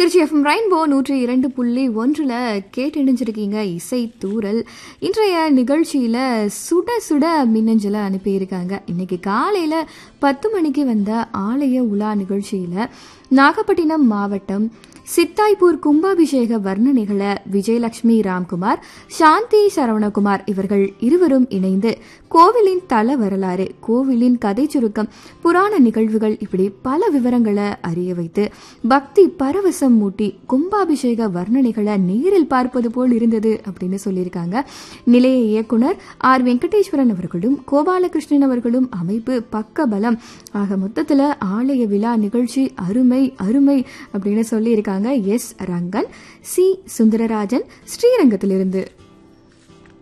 Trichy FM rainbow நூற்றி இரண்டு புள்ளி ஒன்றில் கேட்டிணைஞ்சிருக்கீங்க இசை தூரல் இன்றைய நிகழ்ச்சியில் சுட சுட மின்னஞ்சலை அனுப்பியிருக்காங்க இன்னைக்கு காலையில் பத்து மணிக்கு வந்த ஆலய உலா நிகழ்ச்சியில் நாகப்பட்டினம் மாவட்டம் சித்தாய்பூர் கும்பாபிஷேக வர்ணனைகளை விஜயலட்சுமி ராம்குமார் சாந்தி சரவணகுமார் இவர்கள் இருவரும் இணைந்து கோவிலின் தல வரலாறு கோவிலின் கதை சுருக்கம் புராண நிகழ்வுகள் இப்படி பல விவரங்களை அறிய வைத்து பக்தி பரவசம் மூட்டி கும்பாபிஷேக வர்ணனைகளை நேரில் பார்ப்பது போல் இருந்தது அப்படின்னு சொல்லியிருக்காங்க நிலைய இயக்குனர் ஆர் வெங்கடேஸ்வரன் அவர்களும் கோபாலகிருஷ்ணன் அவர்களும் அமைப்பு பக்க பலம் ஆக மொத்தத்தில் ஆலய விழா நிகழ்ச்சி அருமை அருமை அப்படின்னு சொல்லியிருக்காங்க எஸ் ரங்கன் சி சுந்தரராஜன் ஸ்ரீரங்கத்திலிருந்து